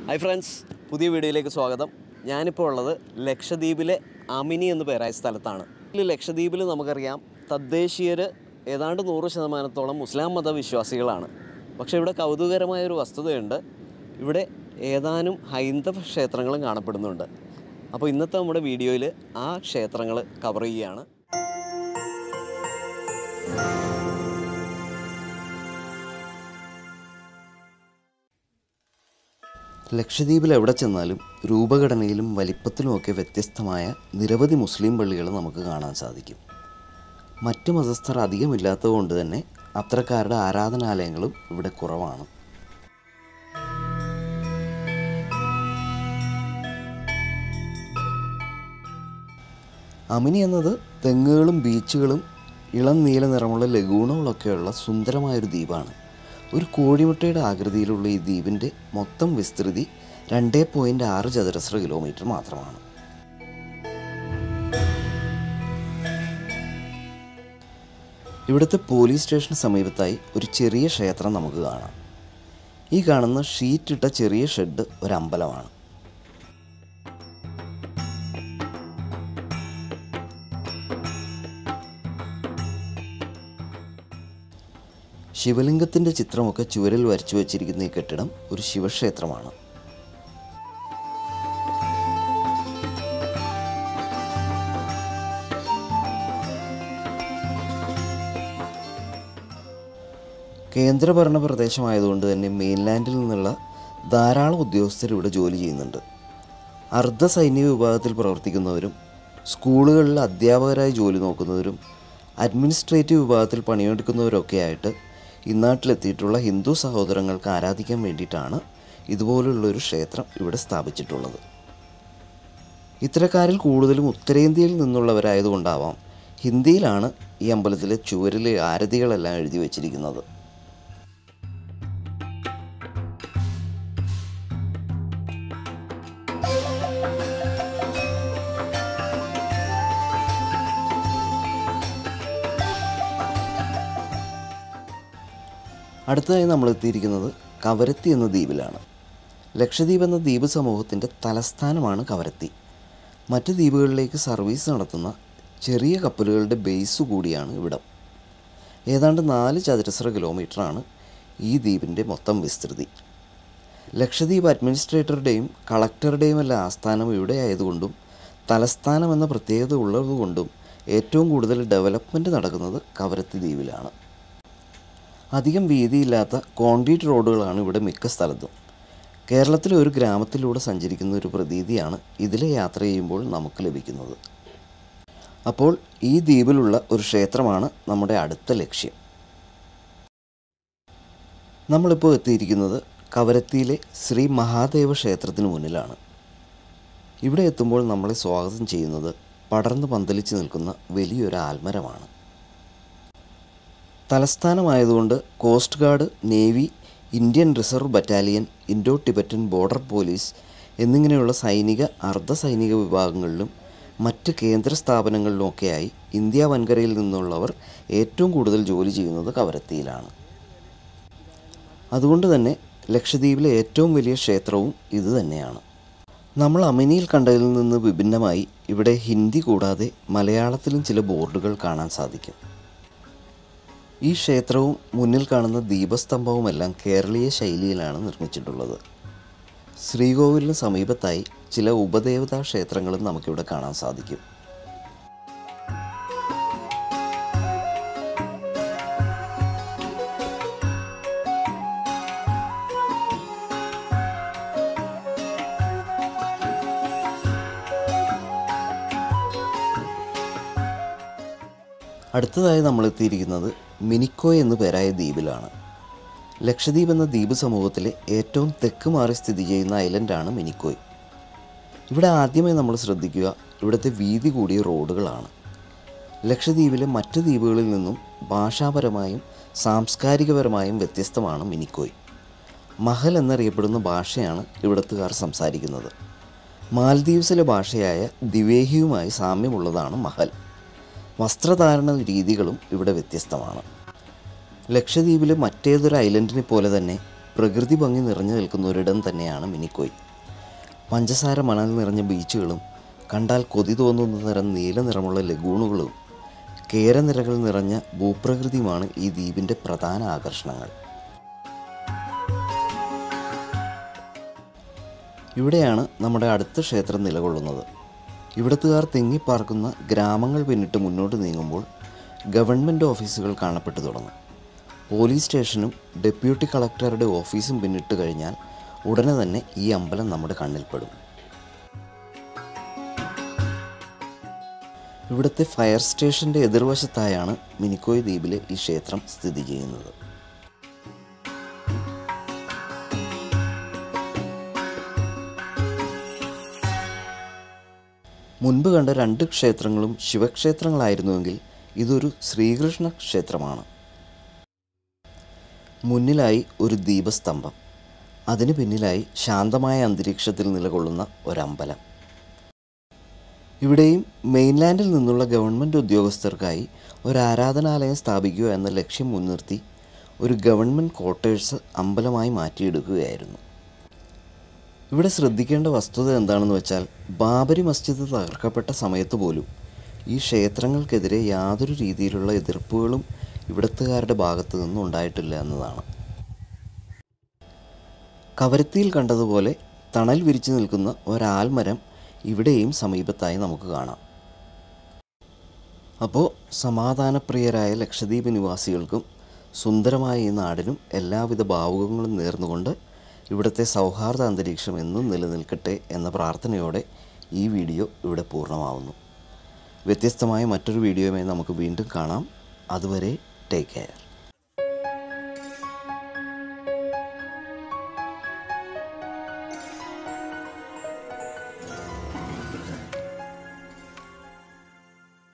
hi friends പുതിയ വീഡിയോയിലേക്ക് സ്വാഗതം ഞാനിപ്പോൾ ഉള്ളത് ലക്ഷദ്വീപിലെ അമിനി എന്ന് പേരായ സ്ഥലത്താണ് ഈ ലക്ഷദ്വീപിൽ നമുക്കറിയാം തദ്ദേശീയർ ഏതാണ്ട് നൂറ് ശതമാനത്തോളം മുസ്ലാം മതവിശ്വാസികളാണ് പക്ഷേ ഇവിടെ കൗതുകകരമായ ഒരു വസ്തുതയുണ്ട് ഇവിടെ ഏതാനും ഹൈന്ദവ ക്ഷേത്രങ്ങളും കാണപ്പെടുന്നുണ്ട് അപ്പോൾ ഇന്നത്തെ നമ്മുടെ വീഡിയോയിൽ ആ ക്ഷേത്രങ്ങൾ കവർ ചെയ്യുകയാണ് ലക്ഷദ്വീപിൽ എവിടെ ചെന്നാലും രൂപഘടനയിലും വലിപ്പത്തിലുമൊക്കെ വ്യത്യസ്തമായ നിരവധി മുസ്ലിം പള്ളികൾ നമുക്ക് കാണാൻ സാധിക്കും മറ്റു മതസ്ഥർ അധികമില്ലാത്തതുകൊണ്ട് തന്നെ അത്തരക്കാരുടെ ആരാധനാലയങ്ങളും ഇവിടെ കുറവാണ് അമിനി എന്നത് തെങ്ങുകളും ബീച്ചുകളും ഇളം നീല നിറമുള്ള ലഗൂണുകളൊക്കെയുള്ള സുന്ദരമായൊരു ദ്വീപാണ് ഒരു കോഴിമുട്ടയുടെ ആകൃതിയിലുള്ള ഈ ദ്വീപിൻ്റെ മൊത്തം വിസ്തൃതി രണ്ടേ പോയിൻ്റ് ആറ് ചതുരശ്ര കിലോമീറ്റർ മാത്രമാണ് ഇവിടുത്തെ പോലീസ് സ്റ്റേഷന് സമീപത്തായി ഒരു ചെറിയ ക്ഷേത്രം നമുക്ക് കാണാം ഈ കാണുന്ന ഷീറ്റിട്ട ചെറിയ ഷെഡ് ഒരു അമ്പലമാണ് ശിവലിംഗത്തിൻ്റെ ചിത്രമൊക്കെ ചുവരിൽ വരച്ചു വച്ചിരിക്കുന്ന ഈ കെട്ടിടം ഒരു ശിവക്ഷേത്രമാണ് കേന്ദ്രഭരണ പ്രദേശമായതുകൊണ്ട് തന്നെ മെയിൻലാൻഡിൽ നിന്നുള്ള ധാരാളം ഉദ്യോഗസ്ഥർ ഇവിടെ ജോലി ചെയ്യുന്നുണ്ട് അർദ്ധ സൈനിക വിഭാഗത്തിൽ പ്രവർത്തിക്കുന്നവരും സ്കൂളുകളിൽ അധ്യാപകരായി ജോലി നോക്കുന്നവരും അഡ്മിനിസ്ട്രേറ്റീവ് വിഭാഗത്തിൽ പണിയെടുക്കുന്നവരൊക്കെ ആയിട്ട് ഇന്നാട്ടിലെത്തിയിട്ടുള്ള ഹിന്ദു സഹോദരങ്ങൾക്ക് ആരാധിക്കാൻ വേണ്ടിയിട്ടാണ് ഇതുപോലുള്ളൊരു ക്ഷേത്രം ഇവിടെ സ്ഥാപിച്ചിട്ടുള്ളത് ഇത്തരക്കാരിൽ കൂടുതലും ഉത്തരേന്ത്യയിൽ നിന്നുള്ളവരായതുകൊണ്ടാവാം ഹിന്ദിയിലാണ് ഈ അമ്പലത്തിലെ ചുവരിലെ ആരതികളെല്ലാം എഴുതി വച്ചിരിക്കുന്നത് അടുത്തതായി നമ്മൾ എത്തിയിരിക്കുന്നത് കവരത്തി എന്ന ദ്വീപിലാണ് ലക്ഷദ്വീപ് എന്ന ദ്വീപ് സമൂഹത്തിൻ്റെ തലസ്ഥാനമാണ് കവരത്തി മറ്റ് ദ്വീപുകളിലേക്ക് സർവീസ് നടത്തുന്ന ചെറിയ കപ്പലുകളുടെ ബേസ് കൂടിയാണ് ഇവിടം ഏതാണ്ട് നാല് ചതുരശ്ര കിലോമീറ്ററാണ് ഈ ദ്വീപിൻ്റെ മൊത്തം വിസ്തൃതി ലക്ഷദ്വീപ് അഡ്മിനിസ്ട്രേറ്ററുടെയും കളക്ടറുടെയും എല്ലാം ആസ്ഥാനം ഇവിടെ ആയതുകൊണ്ടും തലസ്ഥാനം എന്ന പ്രത്യേകത ഉള്ളതുകൊണ്ടും ഏറ്റവും കൂടുതൽ ഡെവലപ്മെൻറ്റ് നടക്കുന്നത് കവരത്തി ദ്വീപിലാണ് അധികം വീതിയില്ലാത്ത കോൺക്രീറ്റ് റോഡുകളാണ് ഇവിടെ മിക്ക സ്ഥലത്തും കേരളത്തിലെ ഒരു ഗ്രാമത്തിലൂടെ സഞ്ചരിക്കുന്ന ഒരു പ്രതീതിയാണ് ഇതിലെ യാത്ര ചെയ്യുമ്പോൾ നമുക്ക് ലഭിക്കുന്നത് അപ്പോൾ ഈ ദ്വീപിലുള്ള ഒരു ക്ഷേത്രമാണ് നമ്മുടെ അടുത്ത ലക്ഷ്യം നമ്മളിപ്പോൾ എത്തിയിരിക്കുന്നത് കവരത്തിയിലെ ശ്രീ മഹാദേവ ക്ഷേത്രത്തിന് മുന്നിലാണ് ഇവിടെ എത്തുമ്പോൾ നമ്മളെ സ്വാഗതം ചെയ്യുന്നത് പടർന്ന് പന്തലിച്ച് നിൽക്കുന്ന വലിയൊരു ആൽമരമാണ് തലസ്ഥാനമായതുകൊണ്ട് coast guard navy Indian reserve battalion Indo Tibetan border police എന്നിങ്ങനെയുള്ള സൈനിക അർദ്ധ സൈനിക വിഭാഗങ്ങളിലും മറ്റ് കേന്ദ്ര സ്ഥാപനങ്ങളിലുമൊക്കെയായി ഇന്ത്യ വൻകരയിൽ നിന്നുള്ളവർ ഏറ്റവും കൂടുതൽ ജോലി ചെയ്യുന്നത് കവരത്തിയിലാണ് അതുകൊണ്ട് തന്നെ ലക്ഷദ്വീപിലെ ഏറ്റവും വലിയ ക്ഷേത്രവും ഇത് തന്നെയാണ് നമ്മൾ അമിനിയിൽ കണ്ടതിൽ നിന്ന് വിഭിന്നമായി ഇവിടെ ഹിന്ദി കൂടാതെ മലയാളത്തിലും ചില ബോർഡുകൾ കാണാൻ സാധിക്കും ഈ ക്ഷേത്രവും മുന്നിൽ കാണുന്ന ദീപസ്തംഭവുമെല്ലാം കേരളീയ ശൈലിയിലാണ് നിർമ്മിച്ചിട്ടുള്ളത് ശ്രീകോവിലിന് സമീപത്തായി ചില ഉപദേവതാ ക്ഷേത്രങ്ങളും നമുക്കിവിടെ കാണാൻ സാധിക്കും അടുത്തതായി നമ്മൾ എത്തിയിരിക്കുന്നത് മിനിക്കോ എന്നു പേരായ ദ്വീപിലാണ് ലക്ഷദ്വീപ് എന്ന ദ്വീപ് സമൂഹത്തിലെ ഏറ്റവും തെക്ക് മാറി സ്ഥിതി ചെയ്യുന്ന ഐലൻഡാണ് മിനിക്കോയ് ഇവിടെ ആദ്യമായി നമ്മൾ ശ്രദ്ധിക്കുക ഇവിടുത്തെ വീതി കൂടിയ റോഡുകളാണ് ലക്ഷദ്വീപിലെ മറ്റ് ദ്വീപുകളിൽ നിന്നും ഭാഷാപരമായും സാംസ്കാരികപരമായും വ്യത്യസ്തമാണ് മിനിക്കോയ് മഹൽ എന്നറിയപ്പെടുന്ന ഭാഷയാണ് ഇവിടത്തുകാർ സംസാരിക്കുന്നത് മാൽദീവ്സിലെ ഭാഷയായ ദിവേഹിയുമായി സാമ്യമുള്ളതാണ് മഹൽ വസ്ത്രധാരണ രീതികളും ഇവിടെ വ്യത്യസ്തമാണ് ലക്ഷദ്വീപിലെ മറ്റേതൊരു ഐലൻഡിനെ പോലെ തന്നെ പ്രകൃതി ഭംഗി നിറഞ്ഞു നിൽക്കുന്ന ഒരിടം തന്നെയാണ് മിനിക്കോയ് പഞ്ചസാര മണൽ നിറഞ്ഞ ബീച്ചുകളും കണ്ടാൽ കൊതി തോന്നുന്ന തരം നീല നിറമുള്ള ലഗൂണുകളും കേരനിരകൾ നിറഞ്ഞ ഭൂപ്രകൃതിയുമാണ് ഈ ദ്വീപിൻ്റെ പ്രധാന ആകർഷണങ്ങൾ ഇവിടെയാണ് നമ്മുടെ അടുത്ത ക്ഷേത്രം നിലകൊള്ളുന്നത് ഇവിടത്തുകാർ തിങ്ങിപ്പാർക്കുന്ന ഗ്രാമങ്ങൾ പിന്നിട്ട് മുന്നോട്ട് നീങ്ങുമ്പോൾ ഗവൺമെൻറ് ഓഫീസുകൾ കാണപ്പെട്ടു തുടങ്ങും പോലീസ് സ്റ്റേഷനും ഡെപ്യൂട്ടി കളക്ടറുടെ ഓഫീസും പിന്നിട്ട് കഴിഞ്ഞാൽ ഉടനെ തന്നെ ഈ അമ്പലം നമ്മുടെ കണ്ണിൽപ്പെടും ഇവിടുത്തെ ഫയർ സ്റ്റേഷൻ്റെ എതിർവശത്തായാണ് മിനിക്കോയ് ദ്വീപിലെ ഈ ക്ഷേത്രം സ്ഥിതി ചെയ്യുന്നത് മുൻപ് കണ്ട രണ്ട് ക്ഷേത്രങ്ങളും ശിവക്ഷേത്രങ്ങളായിരുന്നുവെങ്കിൽ ഇതൊരു ശ്രീകൃഷ്ണ ക്ഷേത്രമാണ് മുന്നിലായി ഒരു ദീപസ്തംഭം അതിനു പിന്നിലായി ശാന്തമായ അന്തരീക്ഷത്തിൽ നിലകൊള്ളുന്ന ഒരമ്പലം ഇവിടെയും മെയിൻലാൻഡിൽ നിന്നുള്ള ഗവൺമെൻറ് ഉദ്യോഗസ്ഥർക്കായി ഒരു ആരാധനാലയം സ്ഥാപിക്കുക എന്ന ലക്ഷ്യം മുൻനിർത്തി ഒരു ഗവൺമെൻറ് ക്വാർട്ടേഴ്സ് അമ്പലമായി മാറ്റിയെടുക്കുകയായിരുന്നു ഇവിടെ ശ്രദ്ധിക്കേണ്ട വസ്തുത എന്താണെന്ന് വെച്ചാൽ ബാബരി മസ്ജിദ് തകർക്കപ്പെട്ട സമയത്ത് പോലും ഈ ക്ഷേത്രങ്ങൾക്കെതിരെ യാതൊരു രീതിയിലുള്ള എതിർപ്പുകളും ഇവിടത്തുകാരുടെ ഭാഗത്തു നിന്നും ഉണ്ടായിട്ടില്ല എന്നതാണ് കവരത്തിയിൽ കണ്ടതുപോലെ തണൽ വിരിച്ചു നിൽക്കുന്ന ഒരാൽമരം ഇവിടെയും സമീപത്തായി നമുക്ക് കാണാം അപ്പോൾ സമാധാനപ്രിയരായ ലക്ഷദ്വീപ് നിവാസികൾക്കും സുന്ദരമായ ഈ നാടിനും എല്ലാവിധ ഭാവുകങ്ങളും നേർന്നുകൊണ്ട് ഇവിടുത്തെ സൗഹാർദ്ദ അന്തരീക്ഷം എന്നും നിലനിൽക്കട്ടെ എന്ന പ്രാർത്ഥനയോടെ ഈ വീഡിയോ ഇവിടെ പൂർണ്ണമാവുന്നു വ്യത്യസ്തമായ മറ്റൊരു വീഡിയോയുമായി നമുക്ക് വീണ്ടും കാണാം അതുവരെ ടേക്ക് കെയർ